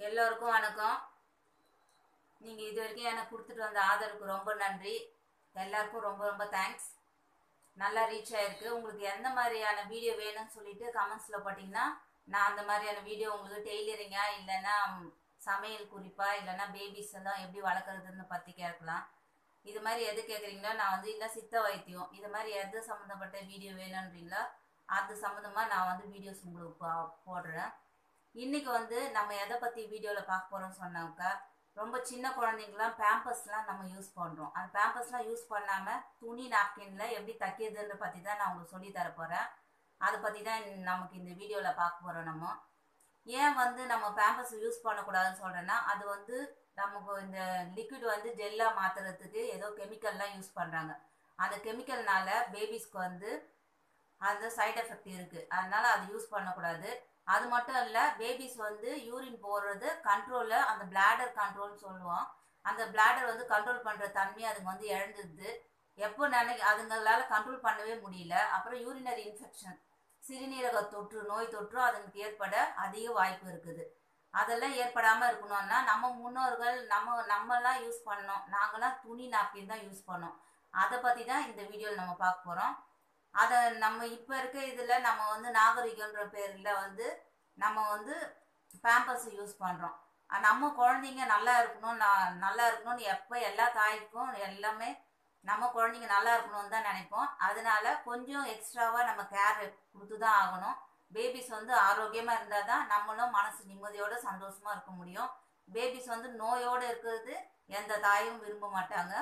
எல்லோருக்கும் வணக்கம் நீங்கள் இது வரைக்கும் எனக்கு கொடுத்துட்டு வந்த ஆதரவுக்கு ரொம்ப நன்றி எல்லாருக்கும் ரொம்ப ரொம்ப தேங்க்ஸ் நல்லா ரீச் ஆயிருக்கு உங்களுக்கு எந்த மாதிரியான வீடியோ வேணும்னு சொல்லிட்டு கமெண்ட்ஸில் போட்டிங்கன்னா நான் அந்த மாதிரியான வீடியோ உங்களுக்கு டெய்லரிங்கா இல்லைன்னா ம், சமையல் குறிப்பா இல்லைன்னா பேபிஸ் எல்லாம் எப்படி வளர்க்குறதுன்னு பற்றி கேட்கலாம் இது மாதிரி எது கேட்குறீங்களோ நான் வந்து இல்லை சித்த வைத்தியம் இது மாதிரி எது சம்மந்தப்பட்ட வீடியோ வேணுன்றீங்களோ அது சம்மந்தமாக நான் வந்து வீடியோஸ் உங்களுக்கு பா- போடுறேன் இன்னைக்கு வந்து நம்ம எதை பற்றி வீடியோவில் பார்க்க போகிறோம்னு சொன்னாக்கா ரொம்ப சின்ன குழந்தைங்களாம் பேம்பர்ஸ்லாம் நம்ம யூஸ் பண்ணுறோம் அந்த பேம்பர்ஸ்லாம் யூஸ் பண்ணாமல் துணி நாப்கின்ல எப்படி தைக்கிறதுன்ற பற்றி தான் நான் உங்களுக்கு சொல்லி தர போகிறேன் அதை பற்றி தான் நமக்கு இந்த வீடியோவில் பார்க்க போகிறோம் நம்ம ஏன் வந்து நம்ம பேம்பர்ஸ் யூஸ் பண்ணக்கூடாதுன்னு சொல்கிறேன்னா அது வந்து நமக்கு இந்த லிக்விட் வந்து ஜெல்லாக மாற்றுறதுக்கு ஏதோ கெமிக்கல்லாம் யூஸ் பண்ணுறாங்க அந்த கெமிக்கல்னால பேபிஸ்க்கு வந்து அந்த சைடு எஃபெக்ட் இருக்குது அதனால அது யூஸ் பண்ணக்கூடாது அது மட்டும் இல்லை பேபிஸ் வந்து யூரின் போடுறது கண்ட்ரோலில் அந்த பிளாடர் கண்ட்ரோல்னு சொல்லுவோம் அந்த பிளாடர் வந்து கண்ட்ரோல் பண்ணுற தன்மையை அதுங்க வந்து இழந்துடுது எப்போ நினை அதுங்களால கண்ட்ரோல் பண்ணவே முடியல அப்புறம் யூரினரி இன்ஃபெக்ஷன் சிறுநீரக தொற்று நோய் தொற்று அதுங்களுக்கு ஏற்பட அதிக வாய்ப்பு இருக்குது அதெல்லாம் ஏற்படாமல் இருக்கணும்னா நம்ம முன்னோர்கள் நம்ம நம்மலாம் யூஸ் பண்ணோம் நாங்களாம் துணி நாப்கின் தான் யூஸ் பண்ணோம் அதை பற்றி தான் இந்த வீடியோவில் நம்ம பார்க்க போகிறோம் அதை நம்ம இப்போ இருக்க இதில் நம்ம வந்து நாகரிகன்ற பேரில் வந்து நம்ம வந்து பேம்பர்ஸ் யூஸ் பண்ணுறோம் நம்ம குழந்தைங்க நல்லா இருக்கணும் நான் நல்லா இருக்கணும்னு எப்போ எல்லா தாய்க்கும் எல்லாமே நம்ம குழந்தைங்க நல்லா இருக்கணும்னு தான் நினைப்போம் அதனால கொஞ்சம் எக்ஸ்ட்ராவாக நம்ம கேர் கொடுத்து தான் ஆகணும் பேபிஸ் வந்து ஆரோக்கியமாக இருந்தால் தான் நம்மளும் மனசு நிம்மதியோட சந்தோஷமாக இருக்க முடியும் பேபிஸ் வந்து நோயோடு இருக்கிறது எந்த தாயும் விரும்ப மாட்டாங்க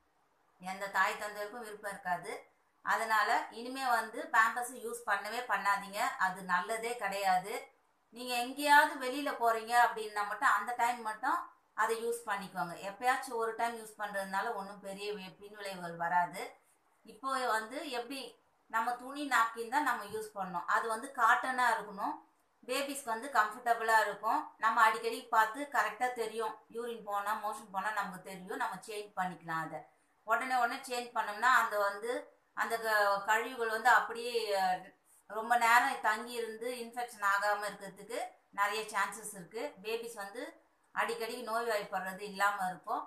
எந்த தாய் தந்தைக்கும் விருப்பம் இருக்காது அதனால இனிமே வந்து பேம்பஸ் யூஸ் பண்ணவே பண்ணாதீங்க அது நல்லதே கிடையாது நீங்க எங்கேயாவது வெளியில போறீங்க அப்படின்னா மட்டும் அந்த டைம் மட்டும் அதை யூஸ் பண்ணிக்கோங்க எப்பயாச்சும் ஒரு டைம் யூஸ் பண்றதுனால ஒன்றும் பெரிய வி- பின்விளைவுகள் வராது இப்போ வந்து எப்படி நம்ம துணி நாப்கின் தான் நம்ம யூஸ் பண்ணோம் அது வந்து காட்டனாக இருக்கணும் பேபிஸ்க்கு வந்து கம்ஃபர்டபுளாக இருக்கும் நம்ம அடிக்கடி பார்த்து கரெக்டாக தெரியும் யூரின் போனால் மோஷன் போனால் நமக்கு தெரியும் நம்ம சேஞ்ச் பண்ணிக்கலாம் அதை உடனே உடனே சேஞ்ச் பண்ணோம்னா அந்த வந்து அந்த க- கழிவுகள் வந்து அப்படியே அஹ், ரொம்ப நேரம் தங்கி இருந்து இன்ஃபெக்ஷன் ஆகாமல் இருக்கிறதுக்கு நிறைய சான்சஸ் இருக்குது பேபிஸ் வந்து அடிக்கடி நோய் வாய்ப்படுறது இல்லாமல் இருக்கும்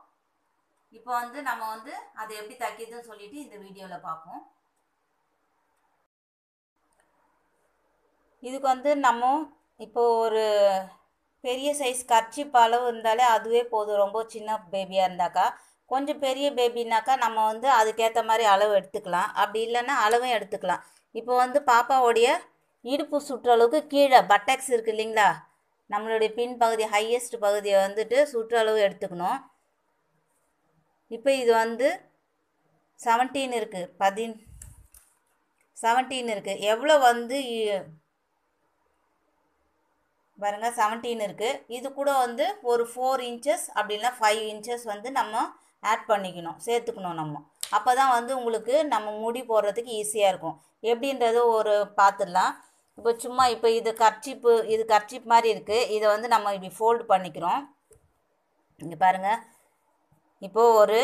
இப்போ வந்து நம்ம வந்து அதை எப்படி தைக்கிறதுன்னு சொல்லிட்டு இந்த வீடியோவில் பார்ப்போம் இதுக்கு வந்து நம்ம இப்போ ஒரு பெரிய சைஸ் கர்ச்சிப் அளவு இருந்தாலே அதுவே போதும் ரொம்ப சின்ன பேபியாக இருந்தாக்கா கொஞ்சம் பெரிய பேபினாக்கா நம்ம வந்து அதுக்கேற்ற மாதிரி அளவு எடுத்துக்கலாம் அப்படி இல்லைன்னா அளவும் எடுத்துக்கலாம் இப்போ வந்து பாப்பாவுடைய இடுப்பு சுற்றளவுக்கு கீழே பட்டக்ஸ் இருக்குது இல்லைங்களா நம்மளுடைய பின்பகுதி ஹையஸ்ட் பகுதியை வந்துட்டு சுற்றளவு எடுத்துக்கணும் இப்போ இது வந்து செவன்டீன் இருக்குது பதின் செவன்டீன் இருக்குது எவ்வளோ வந்து இ- பாருங்க செவன்டீன் இருக்குது இது கூட வந்து ஒரு ஃபோர் இன்ச்சஸ் அப்படின்னா ஃபைவ் இன்ச்சஸ் வந்து நம்ம ஆட் பண்ணிக்கணும் சேர்த்துக்கணும் நம்ம அப்போ தான் வந்து உங்களுக்கு நம்ம முடி போடுறதுக்கு ஈஸியாக இருக்கும் எப்படின்றது ஒரு பார்த்துடலாம் இப்போ சும்மா இப்போ இது கர்ச்சிப்பு இது கர்ச்சிப் மாதிரி இருக்குது இதை வந்து நம்ம இப்படி ஃபோல்டு பண்ணிக்கிறோம் இங்கே பாருங்கள் இப்போது ஒரு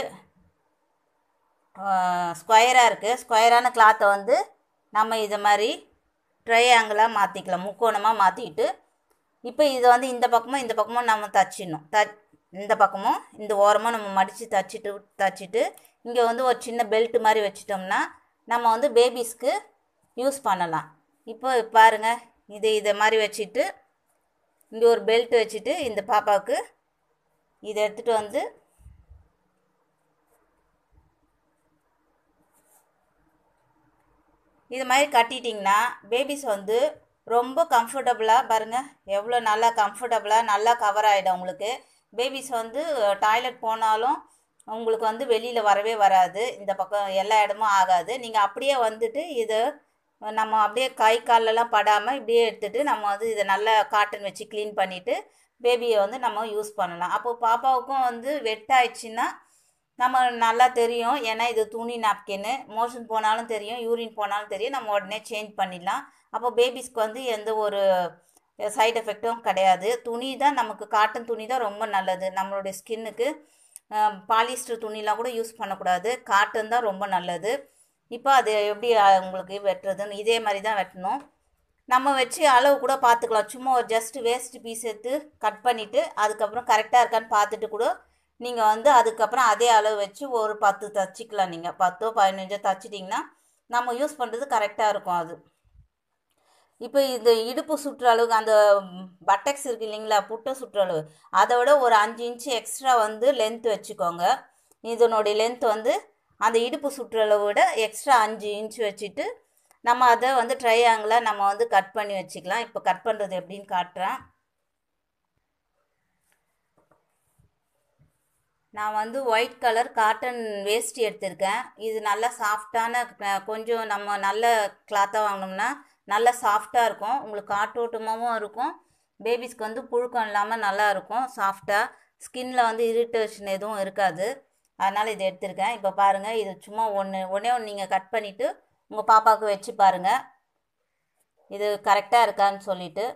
ஸ்கொயராக இருக்குது ஸ்கொயரான கிளாத்தை வந்து நம்ம இதை மாதிரி ட்ரையாங்கிளாக மாற்றிக்கலாம் முக்கோணமாக மாற்றிட்டு இப்போ இதை வந்து இந்த பக்கமும் இந்த பக்கமும் நம்ம தச்சிடணும் த இந்த பக்கமும் இந்த ஓரமாக நம்ம மடித்து தச்சிட்டு தச்சிட்டு இங்கே வந்து ஒரு சின்ன பெல்ட் மாதிரி வச்சிட்டோம்னா நம்ம வந்து பேபிஸ்க்கு யூஸ் பண்ணலாம் இப்போ பாருங்க இது இதை மாதிரி வச்சுட்டு இங்கே ஒரு பெல்ட் வச்சுட்டு இந்த பாப்பாவுக்கு இதை எடுத்துகிட்டு வந்து இது மாதிரி கட்டிட்டிங்கன்னா பேபிஸ் வந்து ரொம்ப கம்ஃபர்டபுளாக பாருங்கள் எவ்வளோ நல்லா கம்ஃபர்டபுளாக நல்லா கவர் ஆகிடும் உங்களுக்கு பேபிஸ் வந்து டாய்லெட் போனாலும் உங்களுக்கு வந்து வெளியில் வரவே வராது இந்த பக்கம் எல்லா இடமும் ஆகாது நீங்கள் அப்படியே வந்துட்டு இதை நம்ம அப்படியே கை கால்லெல்லாம் படாமல் இப்படியே எடுத்துட்டு நம்ம வந்து இதை நல்லா காட்டன் வச்சு க்ளீன் பண்ணிவிட்டு பேபியை வந்து நம்ம யூஸ் பண்ணலாம் அப்போது பாப்பாவுக்கும் வந்து வெட்டாயிடுச்சுன்னா நம்ம நல்லா தெரியும் ஏன்னா இது துணி நாப்கின்னு மோஷன் போனாலும் தெரியும் யூரின் போனாலும் தெரியும் நம்ம உடனே சேஞ்ச் பண்ணிடலாம் அப்போ பேபிஸ்க்கு வந்து எந்த ஒரு சைடு எஃபெக்ட்டும் கிடையாது துணி தான் நமக்கு காட்டன் துணி தான் ரொம்ப நல்லது நம்மளுடைய ஸ்கின்னுக்கு பாலிஸ்டர் துணிலாம் கூட யூஸ் பண்ணக்கூடாது காட்டன் தான் ரொம்ப நல்லது இப்போ அது எப்படி அஹ், உங்களுக்கு வெட்டுறதுன்னு இதே மாதிரி தான் வெட்டணும் நம்ம வச்சு அளவு கூட பார்த்துக்கலாம் சும்மா ஒரு ஜஸ்ட் வேஸ்ட் பீஸ் எடுத்து கட் பண்ணிவிட்டு அதுக்கப்புறம் கரெக்டாக இருக்கான்னு பார்த்துட்டு கூட நீங்கள் வந்து அதுக்கப்புறம் அதே அளவு வச்சு ஒரு பத்து தச்சிக்கலாம் நீங்கள் பத்தோ பதினஞ்சோ தச்சிட்டிங்கன்னா நம்ம யூஸ் பண்ணுறது கரெக்டாக இருக்கும் அது இப்போ இந்த இடுப்பு சுற்று அளவுக்கு அந்த பட்டெக்ஸ் இருக்கு இல்லைங்களா புட்டை சுற்று அளவு அதை விட ஒரு அஞ்சு இன்ச்சு எக்ஸ்ட்ரா வந்து லென்த் வச்சுக்கோங்க இதனுடைய லென்த் வந்து அந்த இடுப்பு சுற்றளவை விட எக்ஸ்ட்ரா அஞ்சு இன்ச் வச்சுட்டு நம்ம அதை வந்து ட்ரையாங்கிளாக நம்ம வந்து கட் பண்ணி வச்சுக்கலாம் இப்போ கட் பண்ணுறது எப்படின்னு காட்டுறேன் நான் வந்து ஒயிட் கலர் காட்டன் வேஷ்டி எடுத்திருக்கேன் இது நல்லா சாஃப்டான கொஞ்சம் நம்ம நல்ல கிளாத்தாக வாங்கினோம்னா நல்லா சாஃப்டாக இருக்கும் உங்களுக்கு காற்றோட்டமாகவும் இருக்கும் பேபிஸ்க்கு வந்து புழுக்கம் இல்லாமல் நல்லா இருக்கும் சாஃப்டாக ஸ்கின்ல வந்து இரிட்டேஷன் எதுவும் இருக்காது அதனால் இதை எடுத்திருக்கேன் இப்போ பாருங்கள் இது சும்மா ஒன்று ஒன்றே ஒன்று நீங்கள் கட் பண்ணிவிட்டு உங்கள் பாப்பாவுக்கு வச்சு பாருங்கள் இது கரெக்டாக இருக்கான்னு சொல்லிட்டு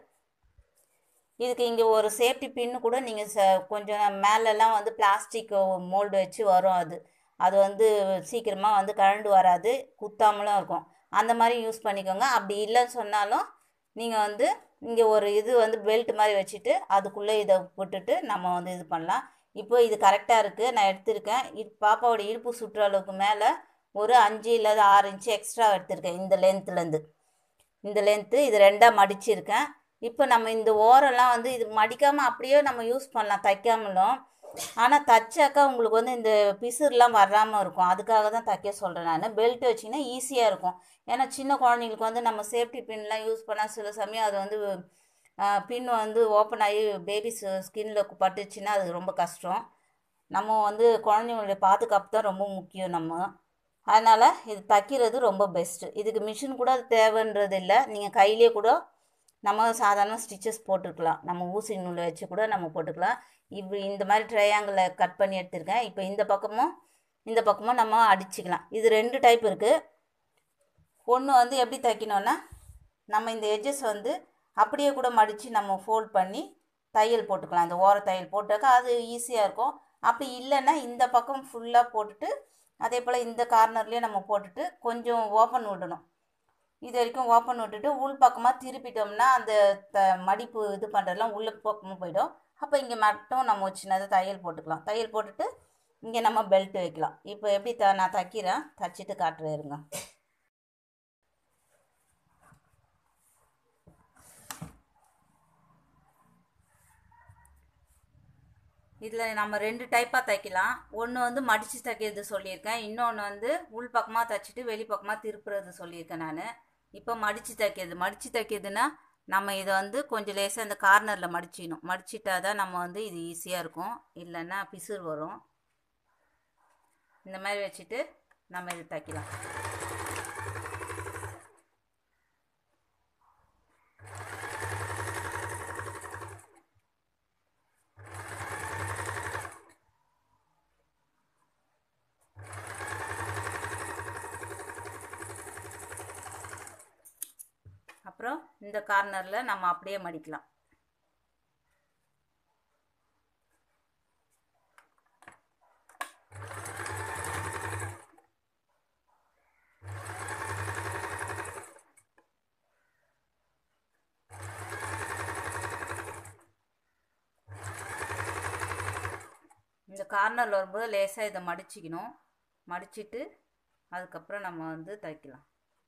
இதுக்கு இங்கே ஒரு சேஃப்டி பின்னு கூட நீங்கள் ச கொஞ்சம் மேலெல்லாம் வந்து பிளாஸ்டிக் மோல்டு வச்சு வரும் அது அது வந்து சீக்கிரமாக வந்து கழண்டு வராது குத்தாமலும் இருக்கும் அந்த மாதிரி யூஸ் பண்ணிக்கோங்க அப்படி இல்லைன்னு சொன்னாலும் நீங்கள் வந்து இங்கே ஒரு இது வந்து பெல்ட் மாதிரி வச்சுட்டு அதுக்குள்ளே இதை விட்டுட்டு நம்ம வந்து இது பண்ணலாம் இப்போ இது கரெக்டாக இருக்குது நான் எடுத்திருக்கேன் இது பாப்பாவோட இடுப்பு சுற்றளவுக்கு மேலே ஒரு அஞ்சு இல்லாத ஆறு இன்ச்சு எக்ஸ்ட்ரா எடுத்திருக்கேன் இந்த லென்த்துலேருந்து இந்த லென்த்து இது ரெண்டாக மடிச்சிருக்கேன் இப்போ நம்ம இந்த ஓரெல்லாம் வந்து இது மடிக்காமல் அப்படியே நம்ம யூஸ் பண்ணலாம் தைக்காமலும் ஆனால் தைச்சாக்கா உங்களுக்கு வந்து இந்த பிசுறுலாம் வராமல் இருக்கும் அதுக்காக தான் தைக்க சொல்கிறேன் நான் பெல்ட் வச்சிங்கன்னா ஈஸியாக இருக்கும் ஏன்னா சின்ன குழந்தைங்களுக்கு வந்து நம்ம சேஃப்டி பின்லாம் யூஸ் பண்ணால் சில சமயம் அது வந்து பின் வந்து ஓப்பன் ஆகி பேபிஸ் ஸ்கின்ல பட்டுச்சுன்னா அது ரொம்ப கஷ்டம் நம்ம வந்து குழந்தைங்களுடைய பாதுகாப்பு தான் ரொம்ப முக்கியம் நம்ம அதனால் இது தைக்கிறது ரொம்ப பெஸ்ட்டு இதுக்கு மிஷின் கூட தேவைன்றது இல்லை நீங்கள் கையிலே கூட நம்ம சாதாரண ஸ்டிச்சஸ் போட்டுக்கலாம் நம்ம ஊசி நூலை வச்சு கூட நம்ம போட்டுக்கலாம் இப்படி இந்த மாதிரி ட்ரையாங்கிளில் கட் பண்ணி எடுத்திருக்கேன் இப்போ இந்த பக்கமும் இந்த பக்கமும் நம்ம அடிச்சுக்கலாம் இது ரெண்டு டைப் இருக்குது ஒன்று வந்து எப்படி தைக்கணும்னா நம்ம இந்த எட்ஜஸ் வந்து அப்படியே கூட மடித்து நம்ம ஃபோல்ட் பண்ணி தையல் போட்டுக்கலாம் இந்த ஓர தையல் போட்டாக்கா அது ஈஸியாக இருக்கும் அப்படி இல்லைன்னா இந்த பக்கம் ஃபுல்லாக போட்டுட்டு அதே போல் இந்த கார்னர்லேயும் நம்ம போட்டுட்டு கொஞ்சம் ஓப்பன் விடணும் இது வரைக்கும் ஓப்பன் விட்டுட்டு உள் பக்கமாக திருப்பிட்டோம்னா அந்த த மடிப்பு இது பண்ணுறதுலாம் உள்ள பக்கமாக போயிடும் அப்போ இங்கே மட்டும் நம்ம சின்னதாக தையல் போட்டுக்கலாம் தையல் போட்டுட்டு இங்கே நம்ம பெல்ட் வைக்கலாம் இப்போ எப்படி த நான் தைக்கிறேன் தைச்சிட்டு காட்டுறேன் இருங்க இதில் நம்ம ரெண்டு டைப்பாக தைக்கலாம் ஒன்று வந்து மடித்து தைக்கிறது சொல்லியிருக்கேன் இன்னொன்று வந்து உள் பக்கமாக தைச்சிட்டு வெளி பக்கமாக திருப்புறது சொல்லியிருக்கேன் நான் இப்போ மடித்து தைக்கிறது மடித்து தைக்கிறதுனா நம்ம இதை வந்து கொஞ்சம் லேசாக இந்த கார்னரில் மடிச்சிடணும் மடிச்சிட்டா தான் நம்ம வந்து இது ஈஸியாக இருக்கும் இல்லைன்னா பிசுறு வரும் இந்த மாதிரி வச்சுட்டு நம்ம இது தைக்கலாம் அப்புறம் இந்த கார்னரில் நம்ம அப்படியே மடிக்கலாம் இந்த கார்னரில் வரும்போது லேசாக இதை மடிச்சிக்கணும் மடிச்சிட்டு அதுக்கப்புறம் நம்ம வந்து தைக்கலாம்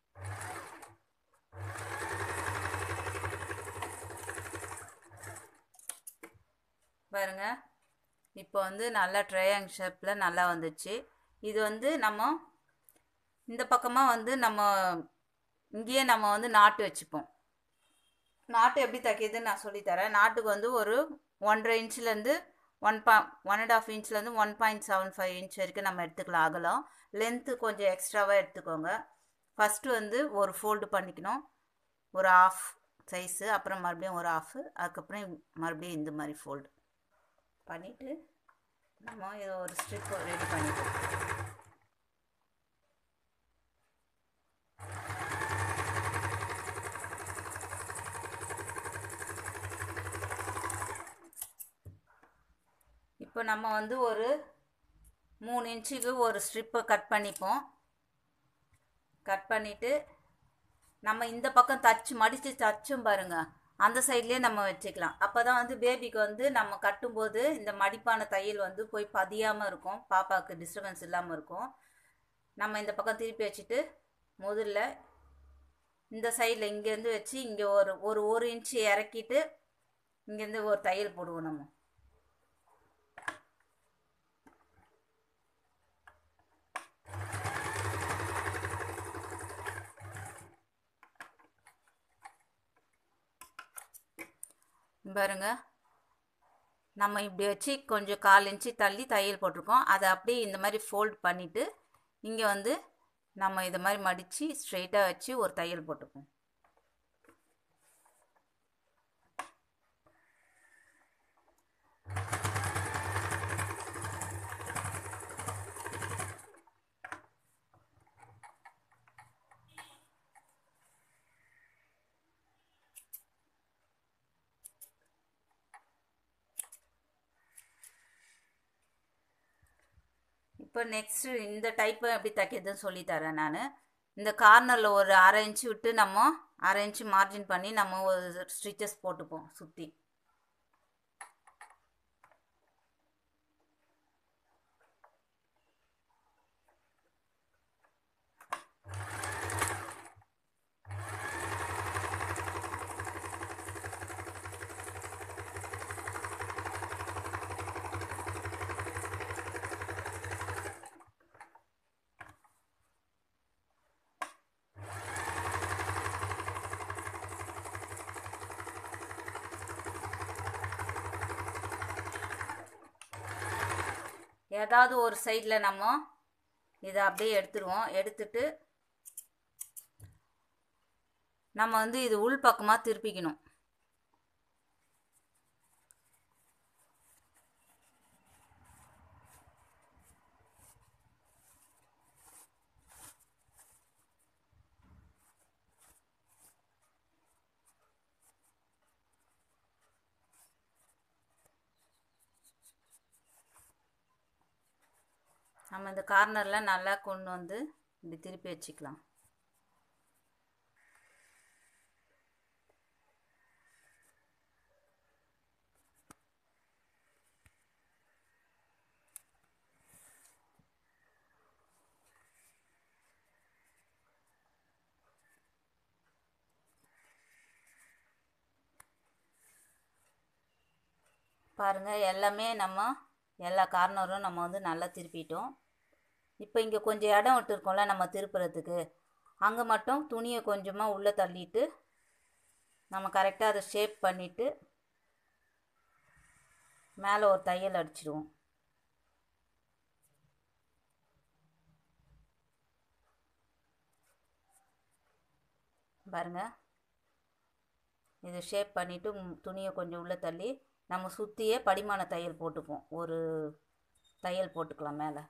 பாருங்க இப்போ வந்து நல்லா ட்ரையாங் ஷேப்பில் நல்லா வந்துச்சு இது வந்து நம்ம இந்த பக்கமாக வந்து நம்ம இங்கேயே நம்ம வந்து நாட்டு வச்சுப்போம் நாட்டு எப்படி தைக்கிறதுன்னு நான் சொல்லித்தரேன் நாட்டுக்கு வந்து ஒரு ஒன்றரை இன்ச்லேருந்து ஒன் பா ஒன் அண்ட் ஆஃப் இன்ச்லேருந்து one point seven five inch வரைக்கும் நம்ம எடுத்துக்கலாம் அகலம் லென்த்து கொஞ்சம் எக்ஸ்ட்ராவாக எடுத்துக்கோங்க ஃபஸ்ட்டு வந்து ஒரு ஃபோல்டு பண்ணிக்கணும் ஒரு ஆஃப் சைஸு அப்புறம் மறுபடியும் ஒரு ஆஃபு அதுக்கப்புறம் மறுபடியும் இந்த மாதிரி ஃபோல்டு பண்ணிவிட்டு நம்ம இதை ஒரு ஸ்ட்ரிப் ரெடி பண்ணிக்கலாம் இப்போ நம்ம வந்து ஒரு மூணு இன்ச்சுக்கு ஒரு ஸ்ட்ரிப்பை கட் பண்ணிப்போம் கட் பண்ணிவிட்டு நம்ம இந்த பக்கம் தச்சு மடித்து தச்சும் பாருங்க அந்த சைட்லேயே நம்ம வச்சுக்கலாம் அப்போ தான் வந்து பேபிக்கு வந்து நம்ம கட்டும்போது இந்த மடிப்பான தையல் வந்து போய் பதியாமல் இருக்கும் பாப்பாவுக்கு டிஸ்டர்பன்ஸ் இல்லாமல் இருக்கும் நம்ம இந்த பக்கம் திருப்பி வச்சுட்டு முதல்ல இந்த சைடில் இங்கேருந்து வச்சு இங்கே ஒரு ஒரு ஒரு இன்ச்சு இறக்கிட்டு இங்கேருந்து ஒரு தையல் போடுவோம் நம்ம பாருங்க நம்ம இப்படி வச்சு கொஞ்சம் கால் இன்ச்சு தள்ளி தையல் போட்டிருக்கோம் அதை அப்படியே இந்த மாதிரி ஃபோல்ட் பண்ணிவிட்டு இங்கே வந்து நம்ம இதை மாதிரி மடித்து ஸ்ட்ரெயிட்டாக வச்சு ஒரு தையல் போட்டுப்போம் இப்போ நெக்ஸ்ட்டு இந்த டைப்பை எப்படி தைக்கிறதுன்னு சொல்லித்தரேன் நான் இந்த கார்னரில் ஒரு அரை இன்ச்சு விட்டு நம்ம அரை இன்ச்சு மார்ஜின் பண்ணி நம்ம ஒரு ஸ்டிச்சஸ் போட்டுப்போம் சுற்றி ஏதாவது ஒரு சைடில் நம்ம இதை அப்படியே எடுத்துருவோம் எடுத்துட்டு நம்ம வந்து இது உள் பக்கமாக திருப்பிக்கணும் நம்ம இந்த கார்னரில் நல்லா கொண்டு வந்து இப்படி திருப்பி வச்சுக்கலாம் பாருங்கள் எல்லாமே நம்ம எல்லா கார்னரும் நம்ம வந்து நல்லா திருப்பிட்டோம் இப்போ இங்கே கொஞ்சம் இடம் விட்டுருக்கோம்ல நம்ம திருப்புறதுக்கு அங்கே மட்டும் துணியை கொஞ்சமாக உள்ளே தள்ளிட்டு நம்ம கரெக்டாக அதை ஷேப் பண்ணிவிட்டு மேலே ஒரு தையல் அடிச்சிடுவோம் பாருங்க இதை ஷேப் பண்ணிவிட்டு துணியை கொஞ்சம் உள்ளே தள்ளி நம்ம சுற்றியே படிமான தையல் போட்டுப்போம் ஒரு தையல் போட்டுக்கலாம் மேலே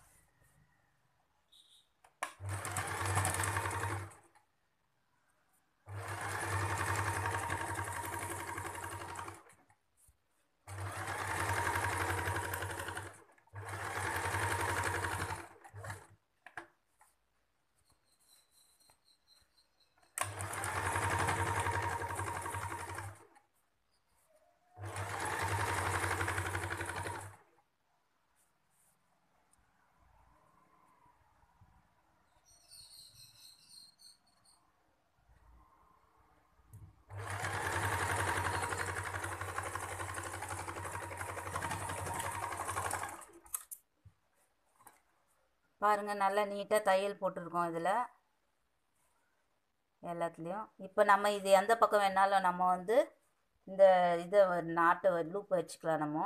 பாருங்கள் நல்லா நீட்டாக தையல் போட்டிருக்கோம் இதில் எல்லாத்துலேயும் இப்போ நம்ம இது எந்த பக்கம் வேணாலும் நம்ம வந்து இந்த இதை நாட்டை லூப் வச்சுக்கலாம் நம்ம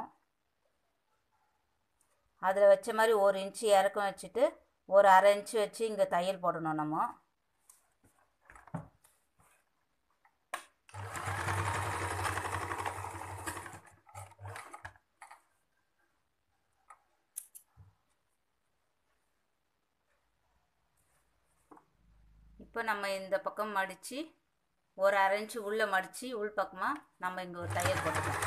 அதில் வச்ச மாதிரி ஒரு இன்ச்சு இறக்கம் வச்சுட்டு ஒரு அரை இன்ச்சு வச்சு இங்கே தையல் போடணும் நம்ம இப்போ நம்ம இந்த பக்கம் மடித்து ஒரு அரை இன்ச்சு உள்ளே மடித்து உள் பக்கமாக நம்ம இங்கே ஒரு தையல் போட்டுக்கலாம்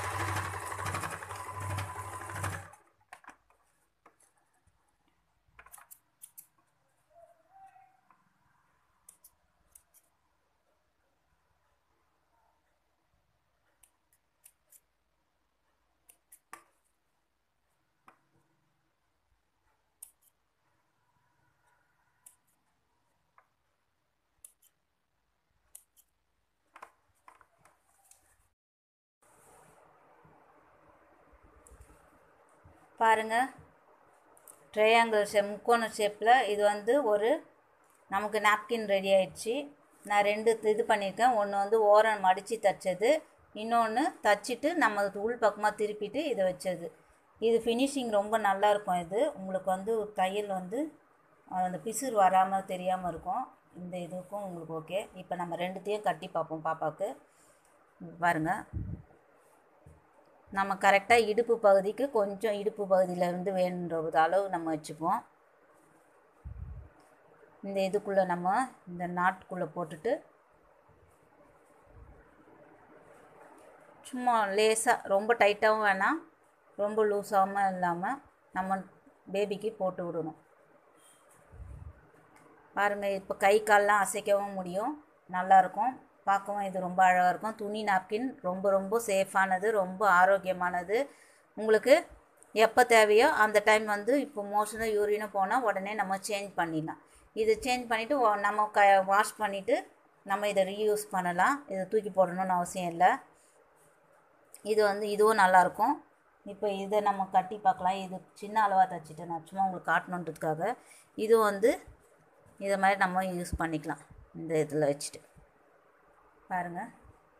பாருங்கள் ட்ரையாங்கிள் ஷேப் முக்கோண ஷேப்பில் இது வந்து ஒரு நமக்கு நாப்கின் ரெடி ஆயிடுச்சு நான் ரெண்டு இது பண்ணியிருக்கேன் ஒன்று வந்து ஓரம் மடித்து தைச்சது இன்னொன்று தச்சுட்டு நம்ம உள் பக்கமாக திருப்பிட்டு இதை வச்சது இது ஃபினிஷிங் ரொம்ப நல்லா இருக்கும் இது உங்களுக்கு வந்து ஒரு தையல் வந்து அந்த பிசுறு வராமல் தெரியாமல் இருக்கும் இந்த இதுக்கும் உங்களுக்கு ஓகே இப்போ நம்ம ரெண்டுத்தையும் கட்டி பார்ப்போம் பாப்பாவுக்கு பாருங்கள் நம்ம கரெக்டாக இடுப்பு பகுதிக்கு கொஞ்சம் இடுப்பு பகுதியிலேருந்து வேணுன்ற அளவு நம்ம வச்சுப்போம் இந்த இதுக்குள்ளே நம்ம இந்த நாட்டுக்குள்ளே போட்டுட்டு சும்மா லேசாக ரொம்ப டைட்டாகவும் வேணாம் ரொம்ப லூஸாகவும் இல்லாமல் நம்ம பேபிக்கு போட்டு விடணும் பாருங்கள் இப்போ கை கால்லாம் அசைக்கவும் முடியும் நல்லாயிருக்கும் பார்க்கவும் இது ரொம்ப அழகாக இருக்கும் துணி நாப்கின் ரொம்ப ரொம்ப சேஃபானது ரொம்ப ஆரோக்கியமானது உங்களுக்கு எப்போ தேவையோ அந்த டைம் வந்து இப்போ மோஷனும் யூரினும் போனால் உடனே நம்ம சேஞ்ச் பண்ணிடலாம் இது சேஞ்ச் பண்ணிவிட்டு நம்ம க வாஷ் பண்ணிவிட்டு நம்ம இதை ரீயூஸ் பண்ணலாம் இதை தூக்கி போடணும்னு அவசியம் இல்லை இது வந்து இதுவும் நல்லாயிருக்கும் இப்போ இதை நம்ம கட்டி பார்க்கலாம் இது சின்ன அளவாக தைச்சிட்டு நான் சும்மா உங்களுக்கு காட்டணுன்றதுக்காக இது வந்து இதை மாதிரி நம்ம யூஸ் பண்ணிக்கலாம் இந்த இதில் வச்சுட்டு பாருங்கள்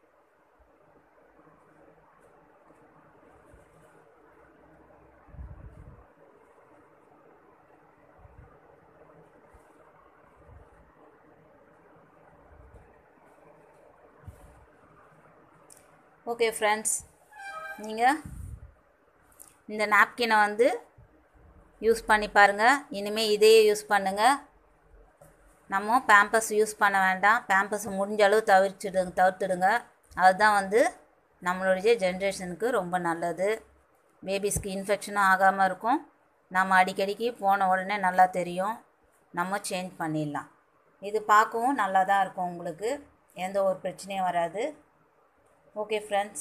ஓகே ஃப்ரெண்ட்ஸ் நீங்கள் இந்த நாப்கினை வந்து யூஸ் பண்ணி பாருங்கள் இனிமேல் இதையே யூஸ் பண்ணுங்கள் நம்ம பேம்பஸ் யூஸ் பண்ண வேண்டாம் பேம்பஸ் முடிஞ்ச அளவு தவிர்த்துடுங்க தவிர்த்துடுங்க அதுதான் வந்து நம்மளுடைய ஜென்ரேஷனுக்கு ரொம்ப நல்லது பேபிஸ்க்கு இன்ஃபெக்ஷனும் ஆகாமல் இருக்கும் நம்ம அடிக்கடிக்கு போன உடனே நல்லா தெரியும் நம்ம சேஞ்ச் பண்ணிடலாம் இது பார்க்கவும் நல்லா தான் இருக்கும் உங்களுக்கு எந்த ஒரு பிரச்சனையும் வராது ஓகே ஃப்ரெண்ட்ஸ்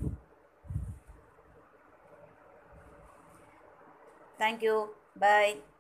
தேங்க்யூ பாய்